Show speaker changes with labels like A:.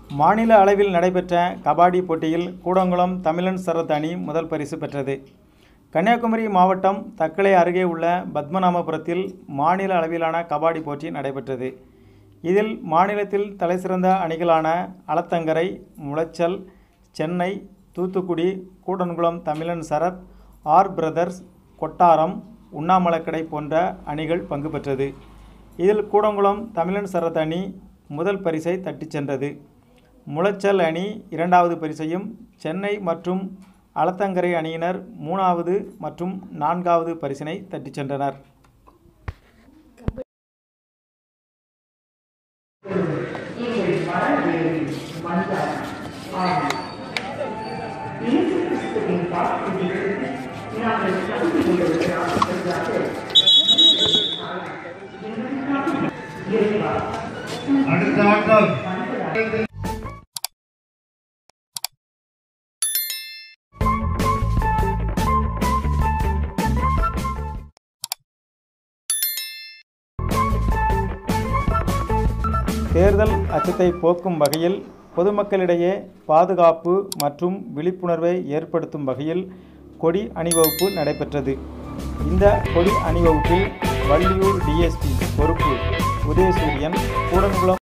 A: மாநில அளவில் நடைபெற்ற கபாடி போட்டியில் கூடங்குளம் தமிழன் சரத் அணி முதல் பரிசு பெற்றது கன்னியாகுமரி மாவட்டம் தக்கலை அருகே உள்ள பத்மநாபபுரத்தில் மாநில அளவிலான கபாடி போட்டி நடைபெற்றது இதில் மாநிலத்தில் தலைசிறந்த அணிகளான அலத்தங்கரை முளைச்சல் சென்னை தூத்துக்குடி கூடன்குளம் தமிழன் சரத் ஆர் பிரதர்ஸ் கொட்டாரம் உண்ணாமலக்கடை போன்ற அணிகள் பங்கு பெற்றது இதில் கூடங்குளம் தமிழன் சரத் அணி முதல் பரிசை தட்டிச் சென்றது முளைச்சல் அணி இரண்டாவது பரிசையும் சென்னை மற்றும் அலத்தங்கரை அணியினர் மூணாவது மற்றும் நான்காவது பரிசினை தட்டிச் சென்றனர்
B: நீங்கள் மரவேறி வந்தார் ஆகும் இயேசு கிறிஸ்துவின் வாக்குறுதிகளுக்கு நாங்கள் தகுதி உள்ளவர்களாக இருந்தார்கள் இறைவா
C: அடுத்த ஆட்டம்
A: தேர்தல் அச்சத்தை போக்கும் வகையில் பொதுமக்களிடையே பாதுகாப்பு மற்றும் விழிப்புணர்வை ஏற்படுத்தும் வகையில் கொடி அணிவகுப்பு நடைபெற்றது இந்த கொடி அணிவகுப்பில் வள்ளியூர் டிஎஸ்பி பொறுப்பு உதயசூரியன் கூடன்குளம்